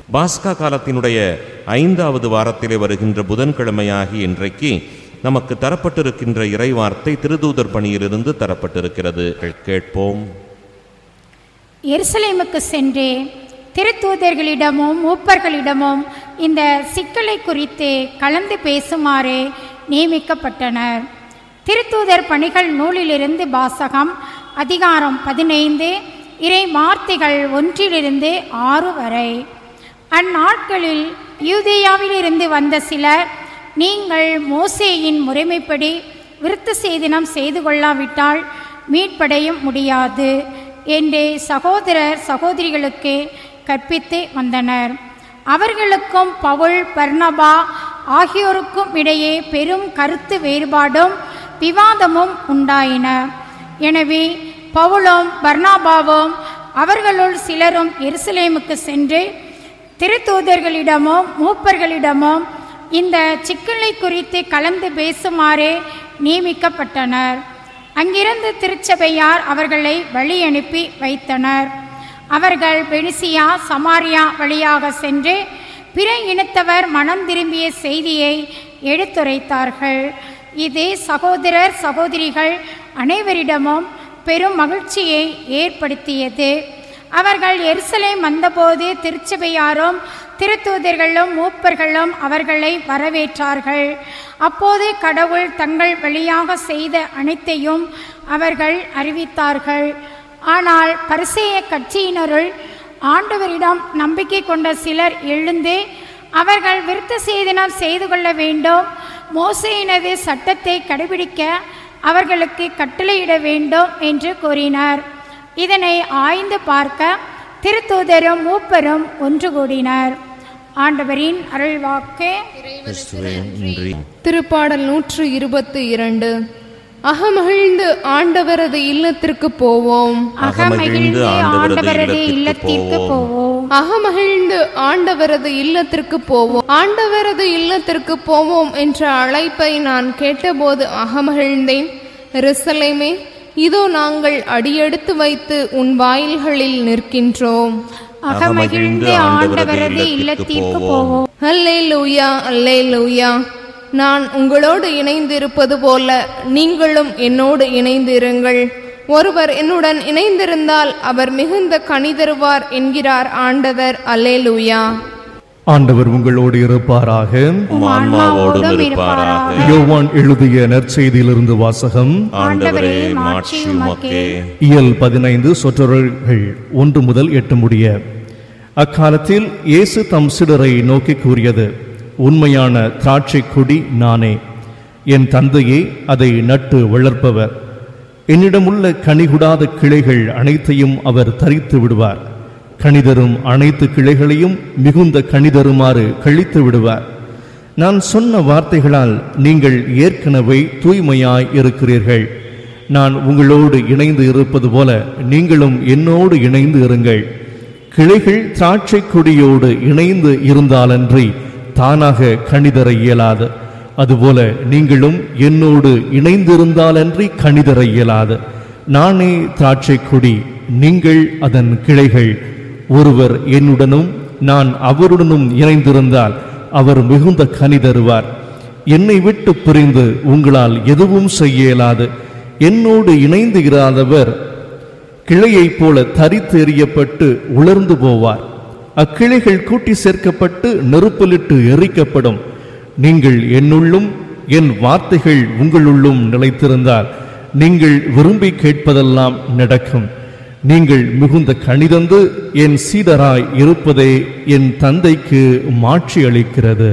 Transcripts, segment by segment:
பாஸ்கா காலத்தினுடைய ஐந்தாவது வாரத்திலே வருகின்ற புதன்கிழமையாகி இன்றைக்கு நமக்கு தரப்பட்டிருக்கின்ற இறைவார்த்தை திருதூதர் பணியிலிருந்து தரப்பட்டிருக்கிறது கேட்போம் எருசலேமுக்கு சென்று திருத்தூதர்களிடமும் மூப்பர்களிடமும் இந்த சிக்கலை குறித்து கலந்து பேசுமாறு நியமிக்கப்பட்டனர் திருத்தூதர் பணிகள் நூலிலிருந்து வாசகம் அதிகாரம் பதினைந்து இறை வார்த்தைகள் ஒன்றிலிருந்து ஆறு வரை அந்நாட்களில் யூதேயாவிலிருந்து வந்த சிலர் நீங்கள் மோசேயின் முறைமைப்படி விருத்த சேதனம் செய்து கொள்ளாவிட்டால் மீட்படையும் முடியாது என்று சகோதரர் சகோதரிகளுக்கு கற்பித்து வந்தனர் அவர்களுக்கும் பவுல் பர்னபா ஆகியோருக்கும் இடையே பெரும் கருத்து வேறுபாடும் விவாதமும் உண்டாயின எனவே பவுலும் பர்னாபாவும் அவர்களுள் சிலரும் எருசலேமுக்கு சென்று திருத்தூதர்களிடமும் மூப்பர்களிடமும் இந்த சிக்கலை குறித்து கலந்து பேசுமாறு நியமிக்கப்பட்டனர் அங்கிருந்து திருச்சபையார் அவர்களை வழி அனுப்பி வைத்தனர் அவர்கள் பெனிசியா சமாரியா வழியாக சென்று பிற இனத்தவர் மனம் திரும்பிய செய்தியை எடுத்துரைத்தார்கள் இது சகோதரர் சகோதரிகள் அனைவரிடமும் பெரும் மகிழ்ச்சியை ஏற்படுத்தியது அவர்கள் எருசலேம் வந்தபோது திருச்சபையாரும் திருத்தூதர்களும் மூப்பர்களும் அவர்களை வரவேற்றார்கள் அப்போது கடவுள் தங்கள் வழியாக செய்த அனைத்தையும் அவர்கள் அறிவித்தார்கள் ஆனால் பரிசேய கட்சியினருள் ஆண்டவரிடம் நம்பிக்கை கொண்ட சிலர் எழுந்து அவர்கள் விருத்த சேதனம் செய்து கொள்ள வேண்டும் மோசையினது சட்டத்தை கடைபிடிக்க அவர்களுக்கு கட்டளையிட வேண்டும் என்று கூறினார் இதனை ஆய்ந்து பார்க்க திருத்தூதரும் மூப்பரும் ஒன்று கூடினர் ஆண்டவரின் அருள்வாக்கு கிறிஸ்துவே நன்றி திருப்பாடல் நூற்று இருபத்தி இரண்டு அகமகிழ்ந்து ஆண்டவரது இல்லத்திற்கு போவோம் அகமகிழ்ந்து ஆண்டவரது இல்லத்திற்கு போவோம் அகமகிழ்ந்து ஆண்டவரது இல்லத்திற்கு போவோம் ஆண்டவரது இல்லத்திற்கு போவோம் என்ற அழைப்பை நான் கேட்டபோது அகமகிழ்ந்தேன் எருசலேமே இதோ நாங்கள் அடியெடுத்து வைத்து உன் வாயில்களில் நிற்கின்றோம் அகமகிழ்ந்து ஆண்டவரது இல்லத்திற்கு போவோம் அல்லே லூயா அல்லே லூயா நான் உங்களோடு இணைந்திருப்பது போல நீங்களும் என்னோடு இணைந்திருங்கள் ஒருவர் என்னுடன் இணைந்திருந்தால் அவர் மிகுந்த கனி தருவார் என்கிறார் ஆண்டவர் அல்லே லூயா ஆண்டவர் உங்களோடு இருப்பாராக உம் ஆன்மாவோடும் இருப்பாராக யோவான் எழுதிய நற்செய்தியிலிருந்து வாசகம் ஆண்டவரே மாட்சி உமக்கே இயல் பதினைந்து சொற்றொடர்கள் ஒன்று முதல் எட்டு முடிய அக்காலத்தில் இயேசு தம் சிடரை நோக்கி கூறியது உண்மையான திராட்சை கொடி நானே என் தந்தையே அதை நட்டு வளர்ப்பவர் என்னிடமுள்ள கனிகுடாத கிளைகள் அனைத்தையும் அவர் தரித்து விடுவார் கனிதரும் அனைத்து கிளைகளையும் மிகுந்த கனிதருமாறு கழித்து விடுவார் நான் சொன்ன வார்த்தைகளால் நீங்கள் ஏற்கனவே தூய்மையாய் இருக்கிறீர்கள் நான் உங்களோடு இணைந்து இருப்பது போல நீங்களும் என்னோடு இணைந்து இருங்கள் கிளைகள் திராட்சை கொடியோடு இணைந்து இருந்தாலன்றி தானாக கணிதர இயலாது அதுபோல நீங்களும் என்னோடு இணைந்திருந்தாலன்றி கணிதர இயலாது நானே திராட்சை கொடி நீங்கள் அதன் கிளைகள் ஒருவர் என்னுடனும் நான் அவருடனும் இணைந்திருந்தால் அவர் மிகுந்த கனி தருவார் என்னை விட்டு பிரிந்து உங்களால் எதுவும் செய்ய இயலாது என்னோடு இணைந்து இராதவர் கிளையைப் போல தரித்து எறியப்பட்டு உலர்ந்து போவார் அக்கிளைகள் கூட்டி சேர்க்கப்பட்டு நெருப்பிலிட்டு எரிக்கப்படும் நீங்கள் என்னுள்ளும் என் வார்த்தைகள் உங்களுள்ளும் நிலைத்திருந்தால் நீங்கள் விரும்பி கேட்பதெல்லாம் நடக்கும் நீங்கள் மிகுந்த கணிதந்து என் சீடராய் இருப்பதே என் தந்தைக்கு மாட்சி அளிக்கிறது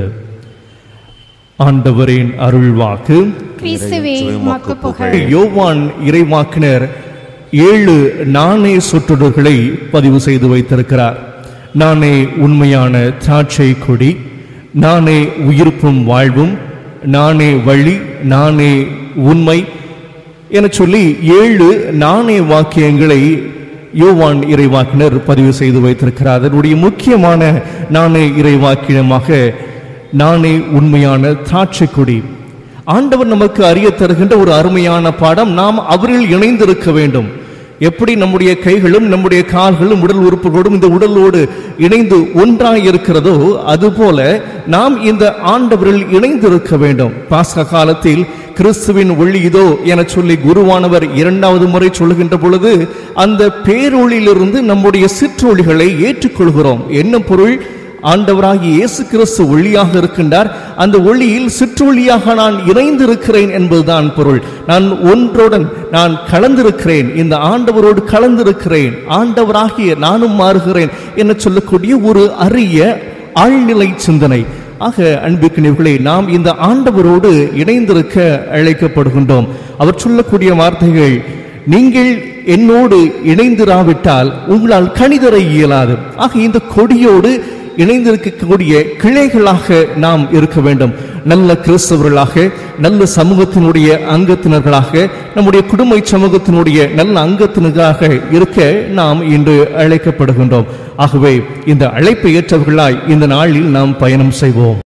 ஆண்டவரின் அருள்வாக்கு கிறிஸ்துவே உமக்கு புகழ் யோவான் இறைவாக்கினர் ஏழு நாணய சொற்றொடர்களை பதிவு செய்து வைத்திருக்கிறார் நானே உண்மையான திராட்சை கொடி நானே உயிர்ப்பும் வாழ்வும் நானே வழி நானே உண்மை என சொல்லி ஏழு நாணய வாக்கியங்களை யோவான் இறைவாக்கினர் பதிவு செய்து வைத்திருக்கிறார் அதனுடைய முக்கியமான நாணய இறைவாக்கியமாக நானே உண்மையான திராட்சை கொடி ஆண்டவர் நமக்கு அறிய தருகின்ற ஒரு அருமையான பாடம் நாம் அவரில் இணைந்திருக்க வேண்டும் எப்படி நம்முடைய கைகளும் நம்முடைய கால்களும் உடல் உறுப்புகளோடும் இந்த உடலோடு இணைந்து ஒன்றாய் இருக்கிறதோ அதுபோல நாம் இந்த ஆண்டவரில் இணைந்திருக்க வேண்டும் பாஸ்கா காலத்தில் கிறிஸ்துவின் ஒளி இதோ என சொல்லி குருவானவர் இரண்டாவது முறை சொல்லுகின்ற பொழுது அந்த பேரொளியிலிருந்து நம்முடைய சிற்றொளிகளை ஏற்றுக்கொள்கிறோம் என்ன பொருள் ஆண்டவராகிய இயேசு கிறிஸ்து ஒளியாக இருக்கின்றார் அந்த ஒளியில் சிற்றொளியாக நான் இணைந்திருக்கிறேன் என்பதுதான் பொருள் நான் ஒன்றுடன் நான் கலந்திருக்கிறேன் இந்த ஆண்டவரோடு கலந்திருக்கிறேன் ஆண்டவராகிய நானும் மாறுகிறேன் என சொல்லக்கூடிய ஒரு அரிய ஆழ்நிலை சிந்தனை ஆக அன்பிற்கினர்களே நாம் இந்த ஆண்டவரோடு இணைந்திருக்க அழைக்கப்படுகின்றோம் அவர் சொல்லக்கூடிய வார்த்தைகள் நீங்கள் என்னோடு இணைந்திராவிட்டால் உங்களால் கணிதர இயலாது ஆக இந்த கொடியோடு இணைந்திருக்கக்கூடிய கிளைகளாக நாம் இருக்க வேண்டும் நல்ல கிறிஸ்தவர்களாக நல்ல சமூகத்தினுடைய அங்கத்தினர்களாக நம்முடைய குடும்ப சமூகத்தினுடைய நல்ல அங்கத்தினராக இருக்க நாம் இன்று அழைக்கப்படுகின்றோம் ஆகவே இந்த அழைப்பை ஏற்றவர்களாய் இந்த நாளில் நாம் பயணம் செய்வோம்